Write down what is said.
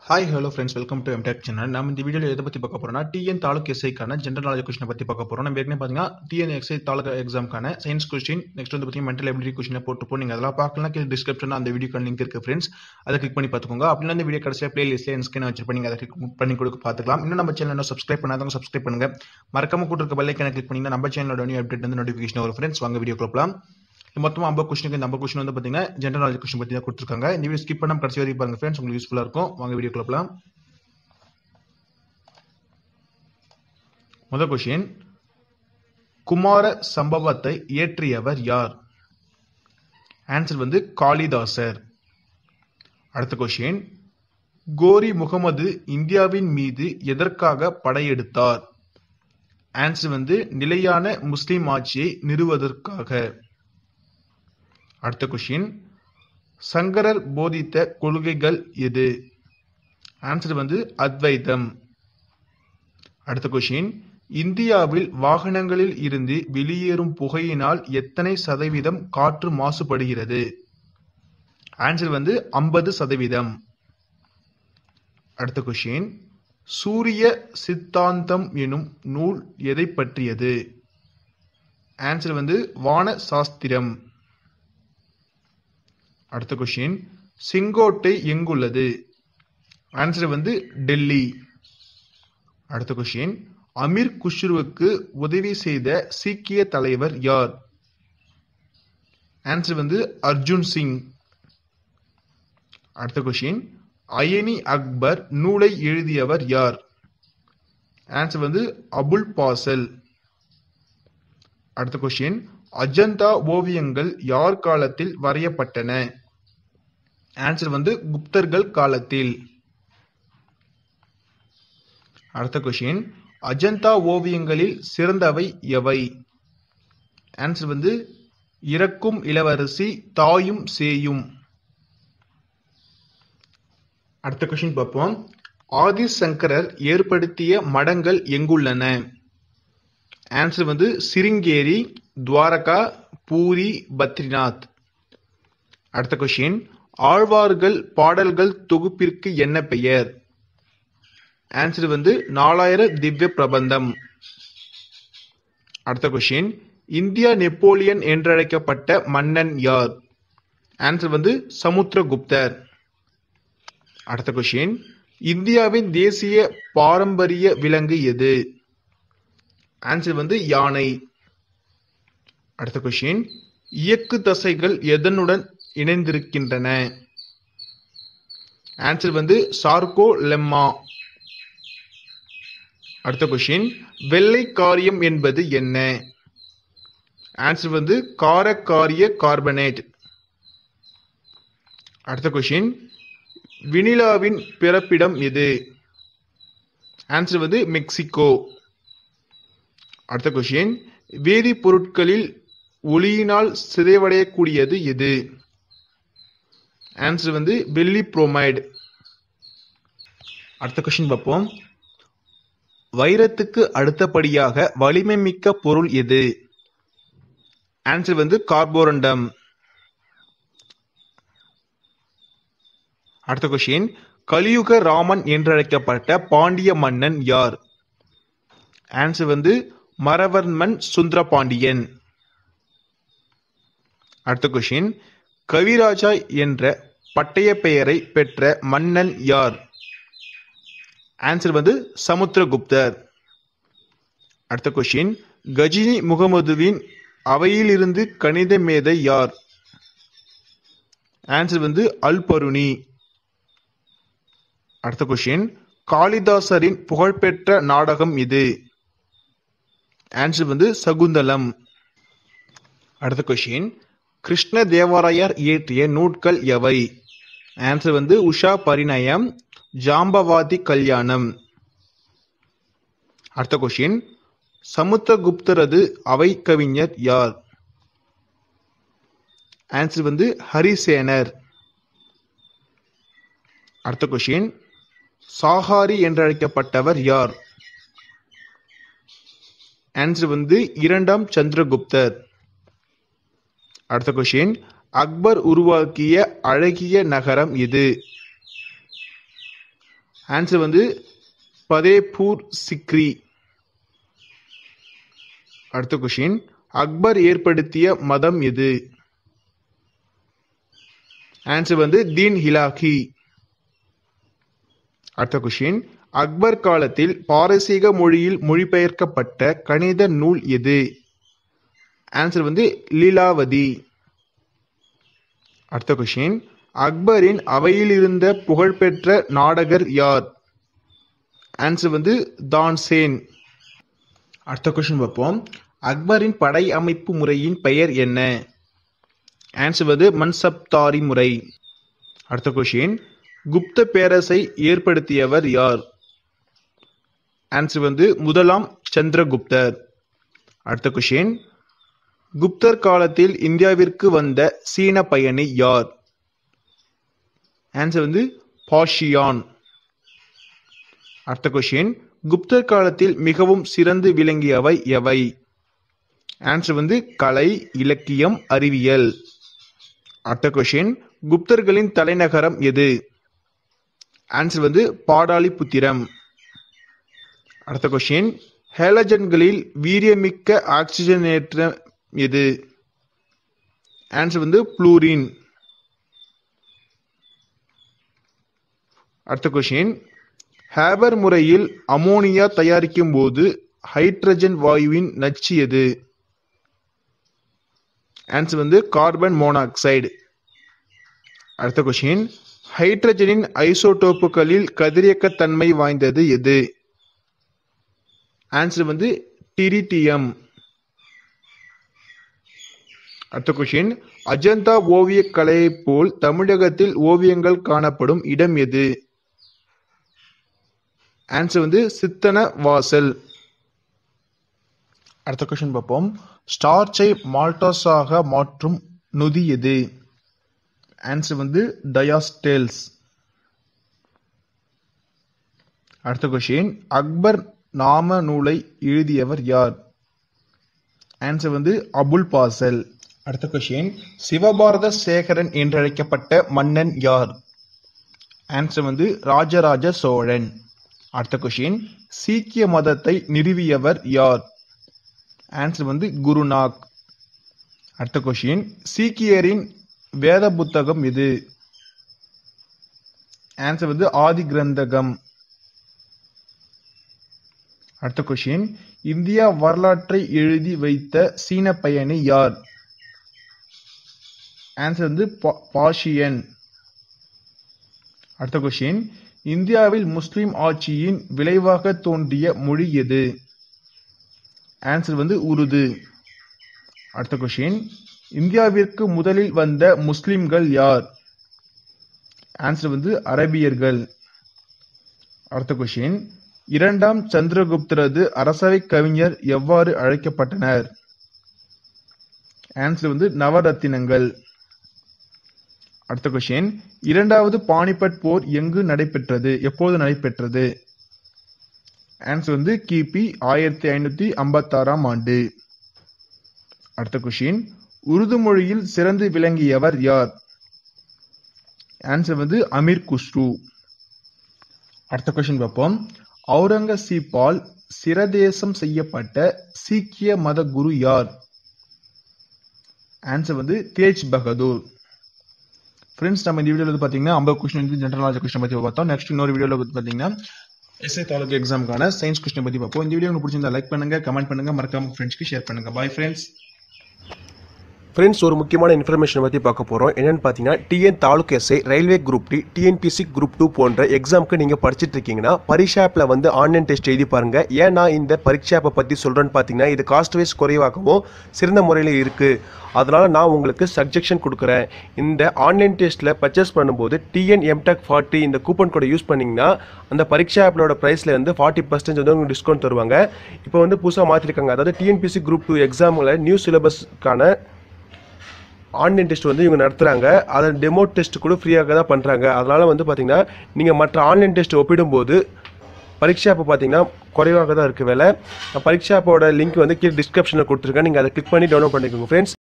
hi hello friends welcome to MTech channel நம்ம இந்த வீடியோவில் எதை பற்றி பார்க்க போறோம்னா டிஎன் தாலுக் எஸ்ஐக்கான ஜென்ரல் நாலேஜ் கொஸ்டினை பற்றி பார்க்க போகிறோம் நம்ம ஏற்கனவே பார்த்தீங்கன்னா டிஎன் எக்ஸை தாலுக் எக்ஸாம்க்கான சயின்ஸ் கொஸ்டின் நெக்ஸ்ட் வந்து பார்த்தீங்கன்னா மென்டல் எபிலிட்டி கொஸ்டினை போட்டுப்போம் நீங்கள் அதெல்லாம் பார்க்கலாம் கீழே டிஸ்கிரிப்ஷன் அந்த வீடியோக்கான லிங்க் இருக்குது ஃப்ரெண்ட்ஸ் அதை கிளிக் பண்ணி பார்த்துக்கோங்க அப்படின்னா அந்த வீடியோ கடைசியாக பிளேலிஸ்ட்டில் என் ஸ்கிரீன் வச்சிருப்பேன் நீங்கள் அதை கிளிக் பண்ணி கொடுக்க பார்த்துக்கலாம் இன்னும் நம்ம சேனல் இன்னும் சப்ஸ்கிரைப் பண்ணாதவங்க சப்ஸ்கிரைப் பண்ணுங்க மறக்காம கூட்டிருக்க பெல்லைக்கான கிளிக் பண்ணிங்கன்னா நம்ம சேனலோட நியூ அப்டேட் வந்து நோட்டிஃபிகேஷன் வரும் ஃப்ரெண்ட்ஸ் வாங்க வீடியோ கொடுக்கலாம் மொத்தமாக ஐம்பது கொஸ்டினுக்கு இந்த ஐம்பது கொஸ்டின் வந்து பார்த்தீங்கன்னா ஜென்ரல் நாலேஜ் கொஸ்டின் பற்றி தான் கொடுத்துருக்காங்க இந்த வீடியோ ஸ்கிப் பண்ணாம கடைசி வரைக்கும் பாருங்க ஃப்ரெண்ட்ஸ் உங்களுக்கு யூஸ்ஃபுல்லாக இருக்கும் வாங்க வீடியோ கொடுக்கலாம் முதல் கொஷின் குமார சம்பவத்தை இயற்றியவர் யார் ஆன்சர் வந்து காளிதாசர் அடுத்த கொஷின் கோரி முகமது இந்தியாவின் மீது எதற்காக படையெடுத்தார் ஆன்சர் வந்து நிலையான முஸ்லிம் ஆட்சியை நிறுவதற்காக அடுத்த கொஷின் சங்கரர் போதித்த கொள்கைகள் எது ஆன்சர் வந்து அத்வைதம் அடுத்த கொஷின் இந்தியாவில் வாகனங்களில் இருந்து வெளியேறும் புகையினால் எத்தனை சதவீதம் காற்று மாசுபடுகிறது ஆன்சர் வந்து ஐம்பது சதவீதம் அடுத்த கொஷின் சூரிய சித்தாந்தம் எனும் நூல் எதை பற்றியது ஆன்சர் வந்து வான சாஸ்திரம் அடுத்த கொஷின் செங்கோட்டை எங்குள்ளது ஆன்சர் வந்து டெல்லி அடுத்த கொஷின் அமீர் குஷ்ருவுக்கு உதவி செய்த சீக்கிய தலைவர் யார் ஆன்சர் வந்து அர்ஜுன் சிங் அடுத்த கொஷின் அயனி அக்பர் நூலை எழுதியவர் யார் ஆன்சர் வந்து அபுல் பாசல் அடுத்த கொஷின் அஜந்தா ஓவியங்கள் யார் காலத்தில் வரையப்பட்டன ஆன்சர் வந்து குப்தர்கள் காலத்தில் அடுத்த கொஷின் அஜந்தா ஓவியங்களில் சிறந்தவை எவை ஆன்சர் வந்து இறக்கும் இளவரசி தாயும் சேயும் அடுத்த கொஷின் பார்ப்போம் ஆதிசங்கரர் ஏற்படுத்திய மடங்கள் எங்குள்ளன ஆன்சர் வந்து சிருங்கேரி துவாரகா பூரி பத்ரிநாத் அடுத்த கொஷின் ஆழ்வார்கள் பாடல்கள் தொகுப்பிற்கு என்ன பெயர் ஆன்சர் வந்து நாலாயிர திவ்ய பிரபந்தம் அடுத்த கொஷின் இந்தியா நெப்போலியன் என்றழைக்கப்பட்ட மன்னன் யார் ஆன்சர் வந்து சமுத்திரகுப்தர் அடுத்த கொஷின் இந்தியாவின் தேசிய பாரம்பரிய விலங்கு எது ஆன்சர் வந்து யானை அடுத்த கொஷின் இயக்கு தசைகள் எதனுடன் இணைந்திருக்கின்றன ஆன்சர் வந்து சார்கோ லெம்மா அடுத்த கொஷின் வெள்ளை காரியம் என்பது என்ன ஆன்சர் வந்து காரக்காரிய கார்பனேட் அடுத்த கொஷின் வினிலாவின் பிறப்பிடம் எது ஆன்சர் வந்து மெக்சிகோ அடுத்த கொஷின் வேதிப்பொருட்களில் ஒளியினால் சிதைவடையக்கூடியது எது ஆன்சர் வந்து வெள்ளி புரோமைடு அடுத்த கொஷின் பார்ப்போம் வைரத்துக்கு அடுத்தபடியாக வலிமை மிக்க பொருள் எது ஆன்சர் வந்து கார்போரண்டம் அடுத்த கொஷின் கலியுக ராமன் என்றழைக்கப்பட்ட பாண்டிய மன்னன் யார் ஆன்சர் வந்து மரவர்மன் சுந்தர பாண்டியன் அடுத்த கொஷின் கவிராஜா என்ற பட்டய பெயரை பெற்ற மன்னன் யார் ஆன்சர் வந்து சமுத்திரகுப்தர் அடுத்த கொஷின் கஜினி முகமதுவின் அவையிலிருந்து கணித மேதை யார் ஆன்சர் வந்து அல் பருணி அடுத்த கொஷின் காளிதாசரின் புகழ்பெற்ற நாடகம் இது ஆன்சர் வந்து சகுந்தலம் அடுத்த கொஷின் கிருஷ்ண தேவராயர் இயற்றிய நூட்கள் எவை ஆன்சர் வந்து உஷா பரிணயம் ஜாம்பவாதி கல்யாணம் அடுத்த கொஷின் சமுத்திரகுப்தரது அவை கவிஞர் யார் ஆன்சர் வந்து ஹரிசேனர் அடுத்த கொஷின் சாகாரி என்றழைக்கப்பட்டவர் யார் ஆன்சர் வந்து இரண்டாம் சந்திரகுப்தர் அடுத்த கொஷின் அக்பர் உருவாக்கிய அழகிய நகரம் இது ஆன்சர் வந்து பதேபூர் சிக்ரி அடுத்த கொஷின் அக்பர் ஏற்படுத்திய மதம் எது ஆன்சர் வந்து தீன் ஹிலாகி அடுத்த கொஷின் அக்பர் காலத்தில் பாரசீக மொழியில் மொழிபெயர்க்கப்பட்ட கணித நூல் எது ஆன்சர் வந்து லீலாவதி அடுத்த கொஷின் அக்பரின் அவையில் இருந்த புகழ்பெற்ற நாடகர் யார் ஆன்சர் வந்து தான்சேன் அடுத்த கொஷின் பார்ப்போம் அக்பரின் படை அமைப்பு முறையின் பெயர் என்ன ஆன்சர் வந்து மன்சப்தாரி முறை அடுத்த கொஷின் குப்த பேரரசை ஏற்படுத்தியவர் யார் ஆன்சர் வந்து முதலாம் சந்திரகுப்தர் அடுத்த கொஷின் குப்தர் காலத்தில் இந்தியாவிற்கு வந்த சீன பயணி யார் ஆன்சர் வந்து பாஷியான் அடுத்த கொஷின் குப்தர் காலத்தில் மிகவும் சிறந்து விளங்கியவை எவை ஆன்சர் வந்து கலை இலக்கியம் அறிவியல் அடுத்த கொஷின் குப்தர்களின் தலைநகரம் எது ஆன்சர் வந்து பாடாலிபுத்திரம் அடுத்த கொஷின் ஹேலஜன்களில் வீரியமிக்க ஆக்சிஜனேற்ற எது ஆன்சர் வந்து புளூரின் அடுத்த கொஷின் ஹேபர் முறையில் அமோனியா தயாரிக்கும் போது ஹைட்ரஜன் வாயுவின் நச்சு எது ஆன்சர் வந்து கார்பன் மோனாக்சைடு அடுத்த கொஷின் ஹைட்ரஜனின் ஐசோடோப்புகளில் கதிரியக்கத்தன்மை வாய்ந்தது எது ஆன்சர் வந்து டிரிட்டியம் அடுத்த கொஷின் அஜந்தா ஓவியக் கலையைப் போல் தமிழகத்தில் ஓவியங்கள் காணப்படும் இடம் எது ஆன்சர் வந்து சித்தன வாசல் அடுத்த கொஷின் பார்ப்போம் ஸ்டார்ச்சை மால்டோஸாக மாற்றும் நொதி எது ஆன்சர் வந்து டயாஸ்டேல்ஸ் அடுத்த கொஷின் அக்பர் நாம நூலை எழுதியவர் யார் ஆன்சர் வந்து அபுல் பாசல் அடுத்த கொஷின் சிவபாரத சேகரன் என்றழைக்கப்பட்ட மன்னன் யார் ஆன்சர் வந்து ராஜராஜ சோழன் அடுத்த கொஷின் சீக்கிய மதத்தை நிறுவியவர் யார் ஆன்சர் வந்து குருநாக் அடுத்த கொஷின் சீக்கியரின் வேத புத்தகம் எது ஆன்சர் வந்து ஆதி கிரந்தகம் அடுத்த கொஷின் இந்தியா வரலாற்றை எழுதி வைத்த சீன பயணி யார் ஆன்சர் வந்து பா- பாஷியன் அடுத்த கொஷின் இந்தியாவில் முஸ்லிம் ஆட்சியின் விளைவாக தோன்றிய மொழி எது ஆன்சர் வந்து உருது அடுத்த கொஷின் இந்தியாவிற்கு முதலில் வந்த முஸ்லிம்கள் யார் ஆன்சர் வந்து அரபியர்கள் அடுத்த கொஷின் இரண்டாம் சந்திரகுப்தரது அரசவை கவிஞர் எவ்வாறு அழைக்கப்பட்டனர் ஆன்சர் வந்து நவரத்தினங்கள் அடுத்த கொஷின் இரண்டாவது பானிபட் போர் எங்கு நடைபெற்றது எப்போது நடைபெற்றது ஆன்சர் வந்து கிபி ஆயிரத்தி ஐநூத்தி ஐம்பத்தாறாம் ஆண்டு அடுத்த கொஷின் உருது மொழியில் சிறந்து விளங்கியவர் யார் ஆன்சர் வந்து அமீர் குஸ்ரு அடுத்த கொஷின் பார்ப்போம் அவுரங்கசீப்பால் சிரதேசம் செய்யப்பட்ட சீக்கிய மத குரு யார் ஆன்சர் வந்து தேஜ் பகதூர் ஃப்ரெண்ட்ஸ் நம்ம இந்த வீடியோவில் வந்து பார்த்தீங்கன்னா ஐம்பது கொஸ்டின் வந்து ஜென்ரல் நாலேஜ் கொஸ்டின் பற்றி பார்த்தோம் நெக்ஸ்ட் இன்னொரு வீடியோவில் வந்து பார்த்தீங்கன்னா எஸ்ஐ தாலுக்கு எக்ஸாமுக்கான சயின்ஸ் கொஸ்டின் பற்றி பார்ப்போம் இந்த வீடியோ உங்களுக்கு பிடிச்சிருந்தா லைக் பண்ணுங்க கமெண்ட் பண்ணுங்க மறக்காம ஃப்ரெண்ட்ஸ்க்கு ஷேர் பண்ணுங்க பாய் ஃப்ரெண்ட்ஸ் ஃப்ரெண்ட்ஸ் ஒரு முக்கியமான இன்ஃபர்மேஷன் பற்றி பார்க்க போகிறோம் என்னென்னு பார்த்தீங்கன்னா TN taluk SI railway group D TNPSC group two போன்ற எக்ஸாமுக்கு நீங்கள் படிச்சிட்டு இருக்கீங்கன்னா பரீட்சா ஆப்பில் வந்து ஆன்லைன் டெஸ்ட் எழுதி பாருங்க ஏன் நான் இந்த பரீட்சா ஆப்பை பற்றி சொல்கிறேன்னு பார்த்தீங்கன்னா இது காஸ்ட் வைஸ் குறைவாகவும் சிறந்த முறையில் இருக்குது அதனால் நான் உங்களுக்கு சஜெக்ஷன் கொடுக்குறேன் இந்த ஆன்லைன் டெஸ்ட்டில் பர்ச்சேஸ் பண்ணும்போது டிஎன் எம்டெக் ஃபார்ட்டி இந்த கூப்பன் கோடை யூஸ் பண்ணிங்கன்னா அந்த பரீட்சா ஆப்பிலோட ப்ரைஸில் வந்து ஃபார்ட்டி பர்சன்டேஜ் வந்து உங்களுக்கு டிஸ்கவுண்ட் தருவாங்க இப்போ வந்து புதுசாக மாற்றிருக்காங்க அதாவது டிஎன்பிசி குரூப் டூ எக்ஸாமில் நியூ சிலபஸ்க்கான ஆன்லைன் டெஸ்ட் வந்து இவங்க நடத்துகிறாங்க அதை டெமோ டெஸ்ட் கூட ஃப்ரீயாக தான் பண்ணுறாங்க அதனால் வந்து பார்த்தீங்கன்னா நீங்கள் மற்ற ஆன்லைன் டெஸ்ட் ஒப்பிடும்போது பரீட்சா ஆப் பார்த்தீங்கன்னா குறைவாக தான் இருக்குது விலை பரீட்சா ஆப்போட லிங்க் வந்து கீழே டிஸ்கிரிப்ஷனில் கொடுத்துருக்கேன் நீங்கள் அதை கிளிக் பண்ணி டவுன்லோட் பண்ணிக்கோங்க ஃப்ரெண்ட்ஸ்